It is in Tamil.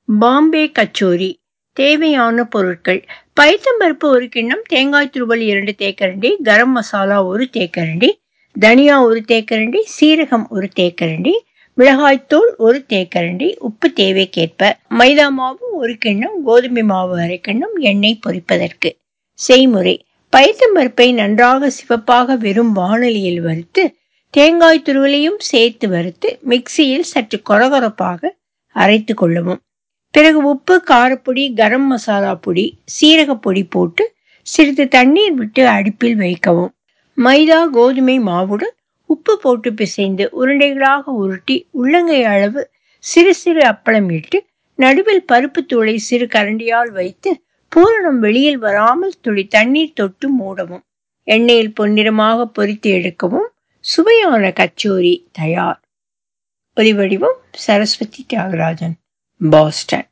பாம்பே கச்சோரி தேவையான பொருட்கள் பைத்தம்பருப்பு ஒரு கிண்ணம் தேங்காய் துருவல் இரண்டு தேக்கரண்டி கரம் மசாலா ஒரு தேக்கரண்டி தனியா ஒரு தேக்கரண்டி சீரகம் ஒரு தேக்கரண்டி மிளகாய்த்தூள் ஒரு தேக்கரண்டி உப்பு தேவைக்கேற்ப மைதா மாவு ஒரு கிண்ணம் கோதுமை மாவு அரை கிண்ணம் எண்ணெய் பொரிப்பதற்கு செய்முறை பைத்தம்பருப்பை நன்றாக சிவப்பாக வெறும் வானலியில் வறுத்து தேங்காய் துருவலையும் சேர்த்து வறுத்து மிக்சியில் சற்று கொரகொரப்பாக அரைத்து கொள்ளவும் பிறகு உப்பு காரப்பொடி கரம் மசாலா பொடி சீரகப்பொடி போட்டு சிறிது தண்ணீர் விட்டு அடுப்பில் வைக்கவும் மைதா கோதுமை மாவுடன் உப்பு போட்டு பிசைந்து உருண்டைகளாக உருட்டி உள்ளங்கை அளவு சிறு சிறு அப்பளம் இட்டு நடுவில் பருப்பு தூளை சிறு கரண்டியால் வைத்து பூரணம் வெளியில் வராமல் துளி தண்ணீர் தொட்டு மூடவும் எண்ணெயில் பொன்னிறமாக பொரித்து எடுக்கவும் சுவையான கச்சோரி தயார் ஒலிவடிவம் சரஸ்வதி தியாகராஜன் பாஸ்டன்